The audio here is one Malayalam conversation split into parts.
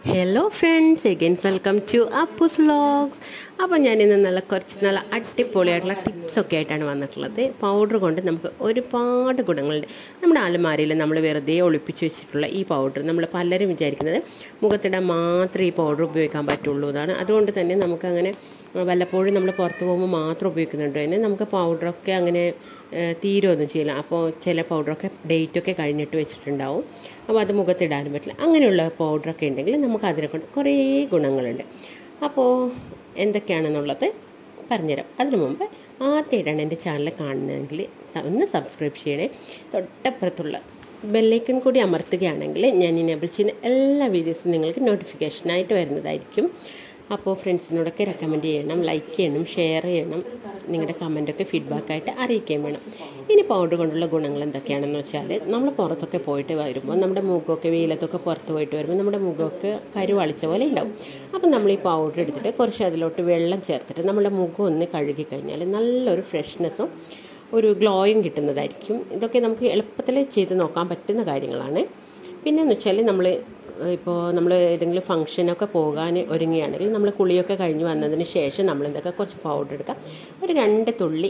hello friends again welcome to Appu's vlogs അപ്പോൾ ഞാൻ ഇന്ന് നല്ല കുറച്ച് നല്ല അടിപൊളിയായിട്ടുള്ള ടിപ്സൊക്കെ ആയിട്ടാണ് വന്നിട്ടുള്ളത് പൗഡർ കൊണ്ട് നമുക്ക് ഒരുപാട് ഗുണങ്ങളുണ്ട് നമ്മുടെ അലമാരയിൽ നമ്മൾ വെറുതെ ഒളിപ്പിച്ച് വെച്ചിട്ടുള്ള ഈ പൗഡർ നമ്മൾ പലരും വിചാരിക്കുന്നത് മുഖത്തിടാൻ മാത്രമേ ഈ പൗഡർ ഉപയോഗിക്കാൻ പറ്റുള്ളൂ എന്നാണ് അതുകൊണ്ട് തന്നെ നമുക്കങ്ങനെ വല്ലപ്പോഴും നമ്മൾ പുറത്ത് പോകുമ്പോൾ മാത്രം ഉപയോഗിക്കുന്നുണ്ട് തന്നെ നമുക്ക് പൗഡറൊക്കെ അങ്ങനെ തീരുമൊന്നും ചെയ്യില്ല അപ്പോൾ ചില പൗഡറൊക്കെ ഡേറ്റൊക്കെ കഴിഞ്ഞിട്ട് വെച്ചിട്ടുണ്ടാവും അപ്പോൾ അത് മുഖത്തിടാനും പറ്റില്ല അങ്ങനെയുള്ള പൗഡറൊക്കെ ഉണ്ടെങ്കിൽ നമുക്ക് അതിനെ കൊണ്ട് കുറേ ഗുണങ്ങളുണ്ട് അപ്പോൾ എന്തൊക്കെയാണെന്നുള്ളത് പറഞ്ഞുതരാം അതിനു മുമ്പ് ആദ്യമായിട്ടാണ് എൻ്റെ ചാനൽ കാണുന്നതെങ്കിൽ ഒന്ന് സബ്സ്ക്രൈബ് ചെയ്യണേ തൊട്ടപ്പുറത്തുള്ള ബെല്ലൈക്കൺ കൂടി അമർത്തുകയാണെങ്കിൽ ഞാൻ ഇനേബിൾ ചെയ്യുന്ന എല്ലാ വീഡിയോസും നിങ്ങൾക്ക് നോട്ടിഫിക്കേഷനായിട്ട് വരുന്നതായിരിക്കും അപ്പോൾ ഫ്രണ്ട്സിനോടൊക്കെ റെക്കമെൻഡ് ചെയ്യണം ലൈക്ക് ചെയ്യണം ഷെയർ ചെയ്യണം നിങ്ങളുടെ കമൻറ്റൊക്കെ ഫീഡ്ബാക്കായിട്ട് അറിയിക്കുകയും വേണം ഇനി പൗഡർ കൊണ്ടുള്ള ഗുണങ്ങൾ എന്തൊക്കെയാണെന്ന് വെച്ചാൽ നമ്മൾ പുറത്തൊക്കെ പോയിട്ട് വരുമ്പോൾ നമ്മുടെ മുഖമൊക്കെ വെയിലത്തൊക്കെ പുറത്ത് പോയിട്ട് വരുമ്പോൾ നമ്മുടെ മുഖമൊക്കെ കരുവളിച്ച പോലെ ഉണ്ടാവും അപ്പം നമ്മൾ ഈ പൗഡർ എടുത്തിട്ട് കുറച്ച് അതിലോട്ട് വെള്ളം ചേർത്തിട്ട് നമ്മുടെ മുഖം ഒന്ന് കഴുകി കഴിഞ്ഞാൽ നല്ലൊരു ഫ്രഷ്നെസ്സും ഒരു ഗ്ലോയും കിട്ടുന്നതായിരിക്കും ഇതൊക്കെ നമുക്ക് എളുപ്പത്തിൽ ചെയ്ത് നോക്കാൻ പറ്റുന്ന കാര്യങ്ങളാണ് പിന്നെയെന്ന് വെച്ചാൽ നമ്മൾ ഇപ്പോൾ നമ്മൾ ഏതെങ്കിലും ഫംഗ്ഷനൊക്കെ പോകാൻ ഒരുങ്ങുകയാണെങ്കിൽ നമ്മൾ കുളിയൊക്കെ കഴിഞ്ഞ് വന്നതിന് ശേഷം നമ്മൾ എന്തൊക്കെ കുറച്ച് പൗഡർ എടുക്കാം ഒരു രണ്ട് തുള്ളി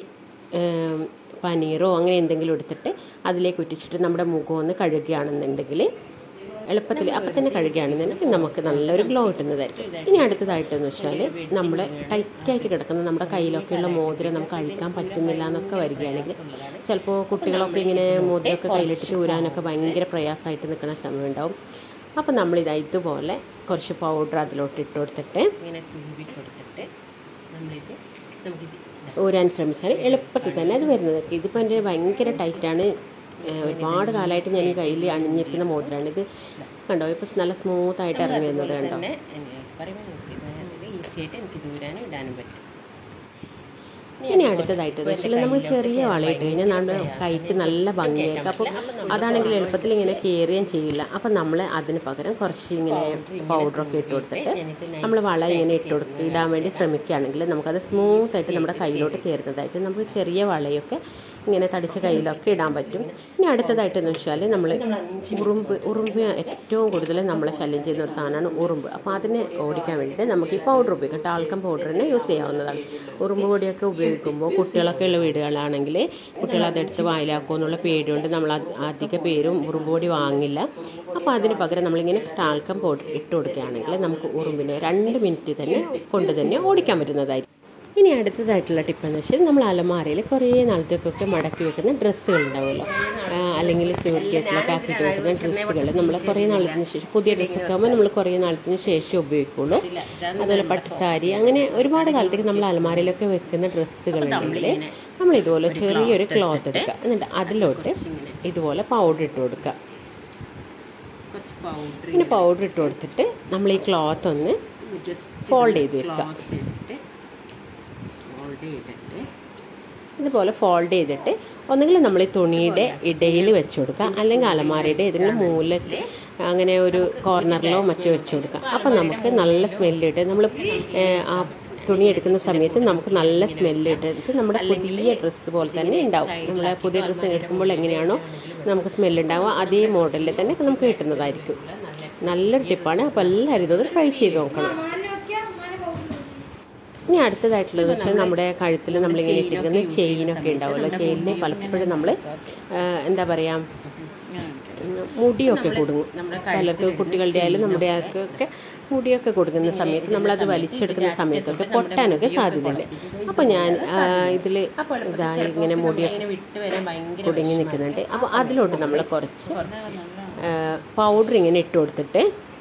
പനീറോ അങ്ങനെ എന്തെങ്കിലും എടുത്തിട്ട് അതിലേക്ക് ഉറ്റിച്ചിട്ട് നമ്മുടെ മുഖം ഒന്ന് കഴുകുകയാണെന്നുണ്ടെങ്കിൽ എളുപ്പത്തിൽ അപ്പം തന്നെ കഴുകുകയാണെന്നുണ്ടെങ്കിൽ നമുക്ക് നല്ലൊരു ഗ്ലോ കിട്ടുന്നതായിരിക്കും ഇനി അടുത്തതായിട്ടെന്ന് വെച്ചാൽ നമ്മൾ ടൈറ്റായിട്ട് കിടക്കുന്ന നമ്മുടെ കയ്യിലൊക്കെയുള്ള മോതിരം നമുക്ക് അഴിക്കാൻ പറ്റുന്നില്ല എന്നൊക്കെ വരികയാണെങ്കിൽ ചിലപ്പോൾ കുട്ടികളൊക്കെ ഇങ്ങനെ മോതിരമൊക്കെ കയ്യിലിട്ട് ഊരാനൊക്കെ ഭയങ്കര പ്രയാസമായിട്ട് നിൽക്കുന്ന സമയം ഉണ്ടാവും അപ്പോൾ നമ്മളിത് ഇതുപോലെ കുറച്ച് പൗഡർ അതിലോട്ട് ഇട്ട് കൊടുത്തിട്ട് ഇങ്ങനെ തുമ്പി കൊടുത്തിട്ട് നമ്മളിത് നമുക്കിത് ഊരാൻ ശ്രമിച്ചാൽ എളുപ്പത്തിൽ തന്നെ അത് വരുന്നത് ഇതിപ്പോൾ എൻ്റെ ഭയങ്കര ടൈറ്റാണ് ഒരുപാട് കാലമായിട്ട് ഞാൻ ഈ കയ്യിൽ അണിഞ്ഞിരിക്കുന്ന മോതിരാണ് ഇത് കണ്ടോ ഇപ്പോൾ നല്ല സ്മൂത്ത് ആയിട്ട് ഇറങ്ങി വരുന്നത് കണ്ടോ ഈസി ആയിട്ട് എനിക്ക് ദൂരാനും ഇടാനും പറ്റും ഇനി അടുത്തതായിട്ട് വെച്ചാൽ നമ്മൾ ചെറിയ വളയിട്ട് കഴിഞ്ഞാൽ നമ്മുടെ കൈക്ക് നല്ല ഭംഗിയായിരിക്കും അപ്പോൾ അതാണെങ്കിൽ എളുപ്പത്തിൽ ഇങ്ങനെ കയറുകയും ചെയ്യില്ല അപ്പം നമ്മൾ അതിന് പകരം കുറച്ച് ഇങ്ങനെ പൗഡറൊക്കെ ഇട്ട് കൊടുത്തിട്ട് നമ്മൾ വള ഇങ്ങനെ ഇട്ട് കൊടുത്ത് ഇടാൻ വേണ്ടി ശ്രമിക്കുകയാണെങ്കിൽ നമുക്കത് സ്മൂത്തായിട്ട് നമ്മുടെ കയ്യിലോട്ട് കയറുന്നതായിട്ട് നമുക്ക് ചെറിയ വളയൊക്കെ ഇങ്ങനെ തടിച്ച കയ്യിലൊക്കെ ഇടാൻ പറ്റും ഇനി അടുത്തതായിട്ടെന്ന് വെച്ചാൽ നമ്മൾ ഉറുമ്പ് ഉറുമ്പ് ഏറ്റവും കൂടുതൽ നമ്മളെ ശല്യം ചെയ്യുന്ന ഒരു സാധനമാണ് ഉറുമ്പ് അപ്പോൾ അതിനെ ഓടിക്കാൻ വേണ്ടിയിട്ട് നമുക്ക് ഈ പൗഡർ ഉപയോഗിക്കാം ടാൽക്കം പൗഡറിനെ യൂസ് ചെയ്യാവുന്നതാണ് ഉറുമ്പ് പൊടിയൊക്കെ ഉപയോഗിക്കുമ്പോൾ കുട്ടികളൊക്കെ ഉള്ള വീടുകളാണെങ്കിൽ കുട്ടികൾ അതെടുത്ത് വായിലാക്കുമോ എന്നുള്ള പേടിയുണ്ട് നമ്മൾ അധിക പേരും ഉറുമ്പ് പൊടി വാങ്ങില്ല അപ്പോൾ അതിന് പകരം നമ്മളിങ്ങനെ ടാൽക്കം പൗഡർ ഇട്ട് കൊടുക്കുകയാണെങ്കിൽ നമുക്ക് ഉറുമ്പിനെ രണ്ട് മിനിറ്റ് തന്നെ കൊണ്ട് തന്നെ ഓടിക്കാൻ പറ്റുന്നതായിരിക്കും ഇനി അടുത്തതായിട്ടുള്ള ടിപ്പ് എന്ന് വെച്ചാൽ നമ്മൾ അലമാരയിൽ കുറേ നാളത്തേക്കൊക്കെ മടക്കി വെക്കുന്ന ഡ്രസ്സുകൾ ഉണ്ടാവുമല്ലോ അല്ലെങ്കിൽ സ്യൂട്ട് കേസിലൊക്കെ ആക്കിയിട്ട് വെക്കുന്ന ഡ്രസ്സുകൾ നമ്മൾ കുറേ നാളത്തിന് ശേഷം പുതിയ ഡ്രസ്സൊക്കെ ആകുമ്പോൾ നമ്മൾ കുറേ നാളത്തിന് ശേഷം ഉപയോഗിക്കുള്ളൂ അതുപോലെ പട്ടുസാരി അങ്ങനെ ഒരുപാട് കാലത്തേക്ക് നമ്മൾ അലമാരയിലൊക്കെ വെക്കുന്ന ഡ്രസ്സുകൾ ഉണ്ടെങ്കിൽ നമ്മൾ ഇതുപോലെ ചെറിയൊരു ക്ലോത്ത് എടുക്കുക എന്നിട്ട് അതിലോട്ട് ഇതുപോലെ പൗഡർ ഇട്ട് കൊടുക്കുക പിന്നെ പൗഡർ ഇട്ട് കൊടുത്തിട്ട് നമ്മൾ ഈ ക്ലോത്ത് ഒന്ന് ഫോൾഡ് ചെയ്ത് വെക്കുക ഫോൾഡ് ചെയ്തിട്ട് ഇതുപോലെ ഫോൾഡ് ചെയ്തിട്ട് ഒന്നുകിൽ നമ്മൾ ഈ തുണിയുടെ ഇടയിൽ വെച്ച് കൊടുക്കുക അല്ലെങ്കിൽ അലമാരയുടെ ഏതെങ്കിലും മൂലത്ത് അങ്ങനെ ഒരു കോർണറിലോ മറ്റോ വെച്ച് കൊടുക്കുക അപ്പം നമുക്ക് നല്ല സ്മെല്ലിട്ട് നമ്മൾ ആ തുണി എടുക്കുന്ന സമയത്ത് നമുക്ക് നല്ല സ്മെല്ല് ഇട്ടിട്ട് നമ്മുടെ പുതിയ ഡ്രസ്സ് പോലെ തന്നെ ഉണ്ടാവും നമ്മളെ പുതിയ ഡ്രസ്സ് എടുക്കുമ്പോൾ എങ്ങനെയാണോ നമുക്ക് സ്മെല്ല് ഉണ്ടാവുക അതേ മോഡലിൽ തന്നെ നമുക്ക് കിട്ടുന്നതായിരിക്കും നല്ലൊരു ടിപ്പാണ് അപ്പോൾ എല്ലാവരും ഇതൊന്ന് ട്രൈ ചെയ്ത് നോക്കണം ഇനി അടുത്തതായിട്ടുള്ളത് വെച്ചാൽ നമ്മുടെ കഴുത്തിൽ നമ്മളിങ്ങനെ ഇട്ടിരിക്കുന്ന ചെയിനൊക്കെ ഉണ്ടാവുമല്ലോ ചെയിനിൽ പലപ്പോഴും നമ്മൾ എന്താ പറയുക മുടിയൊക്കെ കൊടുങ്ങും പലർക്ക് കുട്ടികളുടെ ആയാലും നമ്മുടെ ഒക്കെ മുടിയൊക്കെ കൊടുക്കുന്ന സമയത്ത് നമ്മളത് വലിച്ചെടുക്കുന്ന സമയത്തൊക്കെ പൊട്ടാനൊക്കെ സാധ്യതയുണ്ട് അപ്പോൾ ഞാൻ ഇതിൽ ഇതാ ഇങ്ങനെ മുടിയൊക്കെ കുടുങ്ങി നിൽക്കുന്നുണ്ട് അപ്പോൾ അതിലോട്ട് നമ്മൾ കുറച്ച് പൗഡർ ഇങ്ങനെ ഇട്ട് കൊടുത്തിട്ട്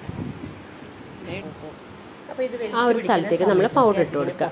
ആ ഒരു സ്ഥലത്തേക്ക് നമ്മൾ പൗഡർ ഇട്ട് കൊടുക്കുക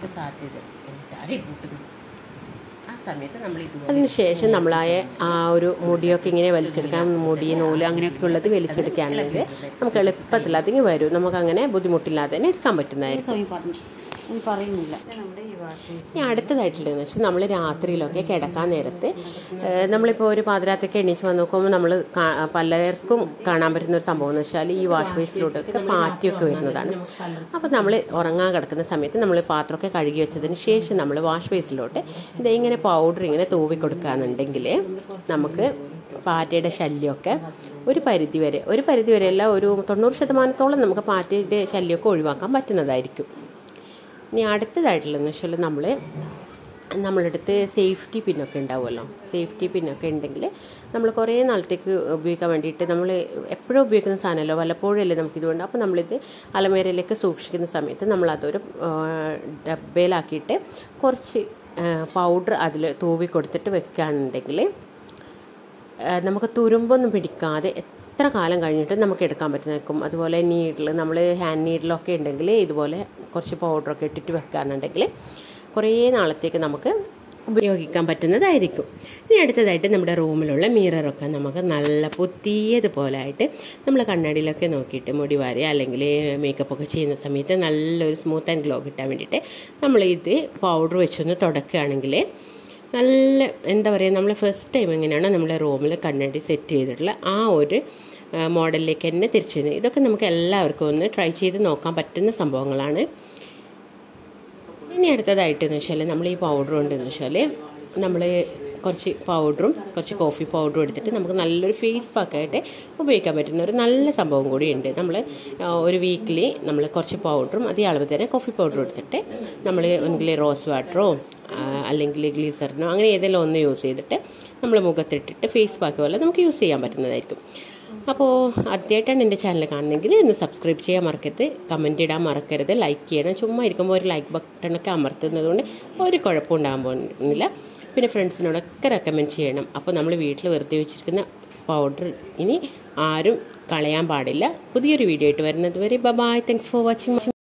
അതിനുശേഷം നമ്മളായ ആ ഒരു മുടിയൊക്കെ ഇങ്ങനെ വലിച്ചെടുക്കാൻ മുടി നൂല് അങ്ങനെയൊക്കെ ഉള്ളത് വലിച്ചെടുക്കുകയാണെങ്കിൽ നമുക്ക് എളുപ്പത്തിൽ അതിങ്ങ് വരും നമുക്ക് അങ്ങനെ ബുദ്ധിമുട്ടില്ലാതെ തന്നെ എടുക്കാൻ പറ്റുന്നതായിരിക്കും പറയുന്നില്ല ഇനി അടുത്തതായിട്ടുള്ളതെന്ന് വെച്ചാൽ നമ്മൾ രാത്രിയിലൊക്കെ കിടക്കാൻ നേരത്ത് നമ്മളിപ്പോൾ ഒരു പാതിരാത്രിക്ക് എണീച്ച് വന്ന് നോക്കുമ്പോൾ നമ്മൾ പലർക്കും കാണാൻ പറ്റുന്ന ഒരു സംഭവം എന്ന് വെച്ചാൽ ഈ വാഷ് ബേസിലോട്ടൊക്കെ പാറ്റിയൊക്കെ വരുന്നതാണ് അപ്പോൾ നമ്മൾ ഉറങ്ങാൻ കിടക്കുന്ന സമയത്ത് നമ്മൾ പാത്രമൊക്കെ കഴുകി വെച്ചതിന് ശേഷം നമ്മൾ വാഷ് ബേസിലോട്ട് ഇത് ഇങ്ങനെ പൗഡർ ഇങ്ങനെ തൂവി കൊടുക്കുകയാണെന്നുണ്ടെങ്കിൽ നമുക്ക് പാറ്റയുടെ ശല്യമൊക്കെ ഒരു പരിധി വരെ ഒരു പരിധി വരെ അല്ല ഒരു തൊണ്ണൂറ് ശതമാനത്തോളം നമുക്ക് പാറ്റയുടെ ശല്യമൊക്കെ ഒഴിവാക്കാൻ പറ്റുന്നതായിരിക്കും ഇനി അടുത്തതായിട്ടുള്ളതെന്ന് വെച്ചാൽ നമ്മൾ നമ്മളടുത്ത് സേഫ്റ്റി പിന്നൊക്കെ ഉണ്ടാവുമല്ലോ സേഫ്റ്റി പിന്നൊക്കെ ഉണ്ടെങ്കിൽ നമ്മൾ കുറേ നാളത്തേക്ക് ഉപയോഗിക്കാൻ വേണ്ടിയിട്ട് നമ്മൾ എപ്പോഴും ഉപയോഗിക്കുന്ന സാധനമല്ലോ വല്ലപ്പോഴും അല്ലേ നമുക്കിത് വേണ്ട അപ്പോൾ നമ്മളിത് അലമേരയിലേക്ക് സൂക്ഷിക്കുന്ന സമയത്ത് നമ്മളതൊരു ഡബയിലാക്കിയിട്ട് കുറച്ച് പൗഡർ അതിൽ തൂവി കൊടുത്തിട്ട് വെക്കുകയാണെന്നുണ്ടെങ്കിൽ നമുക്ക് തുരുമ്പൊന്നും പിടിക്കാതെ എത്ര കാലം കഴിഞ്ഞിട്ട് നമുക്ക് എടുക്കാൻ പറ്റുന്നേക്കും അതുപോലെ നീഡിൽ നമ്മൾ ഹാൻഡ് നീഡിലൊക്കെ ഉണ്ടെങ്കിൽ ഇതുപോലെ കുറച്ച് പൗഡറൊക്കെ ഇട്ടിട്ട് വെക്കുകയാണെന്നുണ്ടെങ്കിൽ കുറേ നാളത്തേക്ക് നമുക്ക് ഉപയോഗിക്കാൻ പറ്റുന്നതായിരിക്കും ഇനി അടുത്തതായിട്ട് നമ്മുടെ റൂമിലുള്ള മിററൊക്കെ നമുക്ക് നല്ല പുതിയതുപോലെ ആയിട്ട് നമ്മൾ കണ്ണാടിയിലൊക്കെ നോക്കിയിട്ട് മുടി വാരി അല്ലെങ്കിൽ മേക്കപ്പ് ഒക്കെ ചെയ്യുന്ന സമയത്ത് നല്ലൊരു സ്മൂത്ത് ആൻഡ് ഗ്ലോ കിട്ടാൻ വേണ്ടിയിട്ട് നമ്മൾ ഇത് പൗഡർ വെച്ചൊന്ന് തുടക്കുകയാണെങ്കിൽ നല്ല എന്താ പറയുക നമ്മൾ ഫസ്റ്റ് ടൈം എങ്ങനെയാണോ നമ്മുടെ റൂമിൽ കണ്ണാടി സെറ്റ് ചെയ്തിട്ടുള്ള ആ ഒരു മോഡലിലേക്ക് തന്നെ തിരിച്ചു വരുന്നത് ഇതൊക്കെ നമുക്ക് എല്ലാവർക്കും ഒന്ന് ട്രൈ ചെയ്ത് നോക്കാൻ പറ്റുന്ന സംഭവങ്ങളാണ് ഇനി അടുത്തതായിട്ടെന്ന് വെച്ചാൽ നമ്മൾ ഈ പൗഡർ ഉണ്ടെന്ന് വെച്ചാൽ നമ്മൾ കുറച്ച് പൗഡറും കുറച്ച് കോഫി പൗഡറും എടുത്തിട്ട് നമുക്ക് നല്ലൊരു ഫേസ് പാക്കായിട്ട് ഉപയോഗിക്കാൻ പറ്റുന്ന ഒരു നല്ല സംഭവം കൂടിയുണ്ട് നമ്മൾ ഒരു വീക്കിലി നമ്മൾ കുറച്ച് പൗഡറും അതേ അളവ് തന്നെ കോഫി പൗഡറും എടുത്തിട്ട് നമ്മൾ ഒന്നുകിൽ റോസ് വാട്ടറോ അല്ലെങ്കിൽ ഗ്ലീസറിനോ അങ്ങനെ ഏതെങ്കിലും ഒന്ന് യൂസ് ചെയ്തിട്ട് നമ്മൾ മുഖത്തിട്ടിട്ട് ഫേസ് പാക്ക് പോലെ നമുക്ക് യൂസ് ചെയ്യാൻ പറ്റുന്നതായിരിക്കും അപ്പോൾ ആദ്യമായിട്ടാണ് എൻ്റെ ചാനൽ കാണുന്നതെങ്കിൽ ഒന്ന് സബ്സ്ക്രൈബ് ചെയ്യാൻ മറക്കരുത് കമൻറ്റ് ഇടാൻ മറക്കരുത് ലൈക്ക് ചെയ്യണം ചുമ്മാ ഇരിക്കുമ്പോൾ ഒരു ലൈക്ക് ബട്ടണൊക്കെ അമർത്തുന്നത് കൊണ്ട് ഒരു കുഴപ്പം ഉണ്ടാകാൻ പോകുന്നില്ല പിന്നെ ഫ്രണ്ട്സിനോടൊക്കെ റെക്കമെൻഡ് ചെയ്യണം അപ്പോൾ നമ്മൾ വീട്ടിൽ വെറുതെ വെച്ചിരിക്കുന്ന പൗഡർ ഇനി ആരും കളയാൻ പാടില്ല പുതിയൊരു വീഡിയോ ആയിട്ട് വരുന്നത് വരെ ബൈ താങ്ക്സ് ഫോർ വാച്ചിങ്